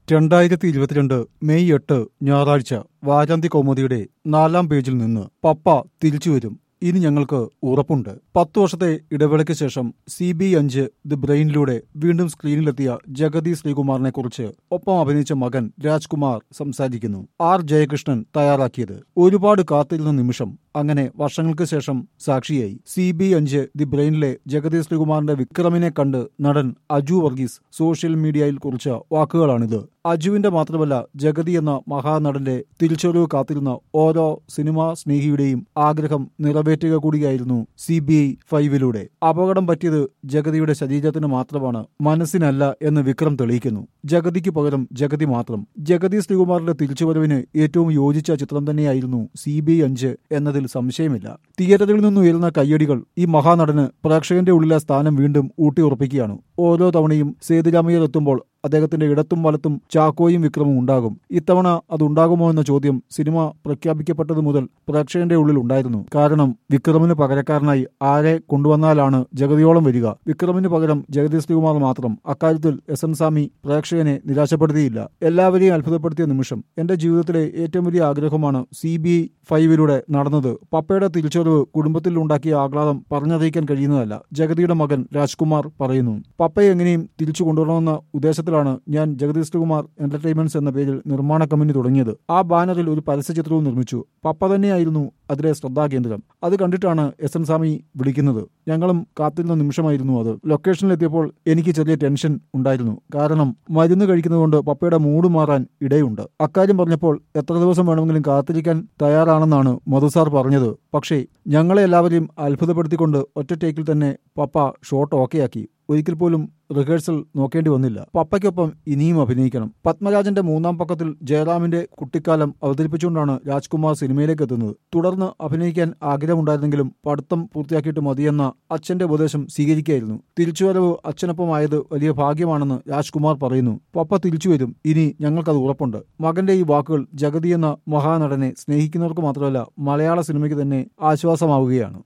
രണ്ടായിരത്തി ഇരുപത്തിരണ്ട് മെയ് എട്ട് ഞായറാഴ്ച വാരാന്തി കൗമുദിയുടെ നാലാം പേജിൽ നിന്ന് പപ്പ തിരിച്ചുവരും ഇനി ഞങ്ങൾക്ക് ഉറപ്പുണ്ട് പത്തു വർഷത്തെ ഇടവേളയ്ക്ക് ശേഷം സി ബി അഞ്ച് ദി ബ്രെയിനിലൂടെ വീണ്ടും സ്ക്രീനിലെത്തിയ ജഗതി ശ്രീകുമാറിനെ കുറിച്ച് ഒപ്പം അഭിനയിച്ച മകൻ രാജ്കുമാർ സംസാരിക്കുന്നു ആർ ജയകൃഷ്ണൻ തയ്യാറാക്കിയത് ഒരുപാട് കാത്തിരുന്ന നിമിഷം അങ്ങനെ വർഷങ്ങൾക്ക് ശേഷം സാക്ഷിയായി സി ബി അഞ്ച് ദി ബ്രെയിനിലെ ജഗതി ശ്രീകുമാറിന്റെ വിക്രമിനെ കണ്ട് നടൻ അജു വർഗീസ് സോഷ്യൽ മീഡിയയിൽ കുറിച്ച വാക്കുകളാണിത് അജുവിന്റെ മാത്രമല്ല ജഗതി എന്ന മഹാനടന്റെ തിരിച്ചറിവ് കാത്തിരുന്ന ഓരോ സിനിമാ സ്നേഹിയുടെയും ആഗ്രഹം നിറവേറ്റുക കൂടിയായിരുന്നു സി ബി ഐ ഫൈവിലൂടെ അപകടം പറ്റിയത് ജഗതിയുടെ ശരീരത്തിന് മാത്രമാണ് മനസ്സിനല്ല എന്ന് വിക്രം തെളിയിക്കുന്നു ജഗതിക്ക് പകരം ജഗതി മാത്രം ജഗതി ശ്രീകുമാറിന്റെ തിരിച്ചുവരവിന് ഏറ്റവും യോജിച്ച ചിത്രം തന്നെയായിരുന്നു സി ബി അഞ്ച് എന്നതിൽ സംശയമില്ല തിയേറ്ററിൽ നിന്ന് ഉയരുന്ന കയ്യടികൾ ഈ മഹാനടന് പ്രേക്ഷകന്റെ ഉള്ളിലെ സ്ഥാനം വീണ്ടും ഊട്ടിയുറപ്പിക്കുകയാണ് ഓരോ തവണയും സേതുരാമയ്യർ എത്തുമ്പോൾ അദ്ദേഹത്തിന്റെ ഇടത്തും വലത്തും ചാക്കോയും വിക്രമും ഉണ്ടാകും ഇത്തവണ അത് ഉണ്ടാകുമോ എന്ന ചോദ്യം സിനിമ പ്രഖ്യാപിക്കപ്പെട്ടത് മുതൽ പ്രേക്ഷകന്റെ ഉള്ളിൽ ഉണ്ടായിരുന്നു കാരണം വിക്രമിന് പകരക്കാരനായി ആരെ കൊണ്ടുവന്നാലാണ് ജഗതിയോളം വരിക വിക്രമിന് പകരം ജഗതി ശ്രീകുമാർ മാത്രം അക്കാര്യത്തിൽ എസ് എൻ സ്വാമി പ്രേക്ഷകനെ നിരാശപ്പെടുത്തിയില്ല എല്ലാവരെയും അത്ഭുതപ്പെടുത്തിയ നിമിഷം എന്റെ ജീവിതത്തിലെ ഏറ്റവും വലിയ ആഗ്രഹമാണ് സി ബി ഫൈവിലൂടെ നടന്നത് പപ്പയുടെ തിരിച്ചറിവ് കുടുംബത്തിൽ ഉണ്ടാക്കിയ ആഹ്ലാദം പറഞ്ഞറിയിക്കാൻ കഴിയുന്നതല്ല ജഗതിയുടെ മകൻ രാജ്കുമാർ പറയുന്നു പപ്പയെ എങ്ങനെയും തിരിച്ചു കൊണ്ടുവരണമെന്ന ഉദ്ദേശത്തിലാണ് ഞാൻ ജഗദീഷ് ശ്രീകുമാർ എന്റർടൈൻമെന്റ്സ് എന്ന പേരിൽ നിർമ്മാണ കമ്പനി തുടങ്ങിയത് ആ ബാനറിൽ ഒരു പരസ്യചിത്രവും നിർമ്മിച്ചു പപ്പ തന്നെയായിരുന്നു അതിലെ ശ്രദ്ധാകേന്ദ്രം അത് കണ്ടിട്ടാണ് എസ് എൻ സ്വാമി വിളിക്കുന്നത് ഞങ്ങളും കാത്തിരുന്ന നിമിഷമായിരുന്നു അത് ലൊക്കേഷനിലെത്തിയപ്പോൾ എനിക്ക് ചെറിയ ടെൻഷൻ ഉണ്ടായിരുന്നു കാരണം മരുന്ന് കഴിക്കുന്നതുകൊണ്ട് പപ്പയുടെ മൂഡ് മാറാൻ ഇടയുണ്ട് അക്കാര്യം പറഞ്ഞപ്പോൾ എത്ര ദിവസം വേണമെങ്കിലും കാത്തിരിക്കാൻ തയ്യാറാണെന്നാണ് മധുസാർ പറഞ്ഞത് പക്ഷേ ഞങ്ങളെ എല്ലാവരെയും അത്ഭുതപ്പെടുത്തിക്കൊണ്ട് ഒറ്റ ടേക്കിൽ തന്നെ പപ്പ ഷോട്ട് ഓക്കെയാക്കി ഒരിക്കൽ പോലും റിഹേഴ്സൽ നോക്കേണ്ടി വന്നില്ല പപ്പയ്ക്കൊപ്പം ഇനിയും അഭിനയിക്കണം പത്മരാജന്റെ മൂന്നാം പക്കത്തിൽ ജയറാമിന്റെ കുട്ടിക്കാലം അവതരിപ്പിച്ചുകൊണ്ടാണ് രാജ്കുമാർ സിനിമയിലേക്ക് എത്തുന്നത് തുടർന്ന് അഭിനയിക്കാൻ ആഗ്രഹമുണ്ടായിരുന്നെങ്കിലും പഠിത്തം പൂർത്തിയാക്കിയിട്ട് മതിയെന്ന അച്ഛന്റെ ഉപദേശം സ്വീകരിക്കുകയായിരുന്നു തിരിച്ചുവരവ് അച്ഛനൊപ്പമായത് വലിയ ഭാഗ്യമാണെന്ന് രാജ്കുമാർ പറയുന്നു പപ്പ തിരിച്ചുവരും ഇനി ഞങ്ങൾക്കത് ഉറപ്പുണ്ട് മകന്റെ ഈ വാക്കുകൾ ജഗതി എന്ന മഹാനടനെ സ്നേഹിക്കുന്നവർക്ക് മാത്രമല്ല മലയാള സിനിമയ്ക്ക് തന്നെ ആശ്വാസമാവുകയാണ്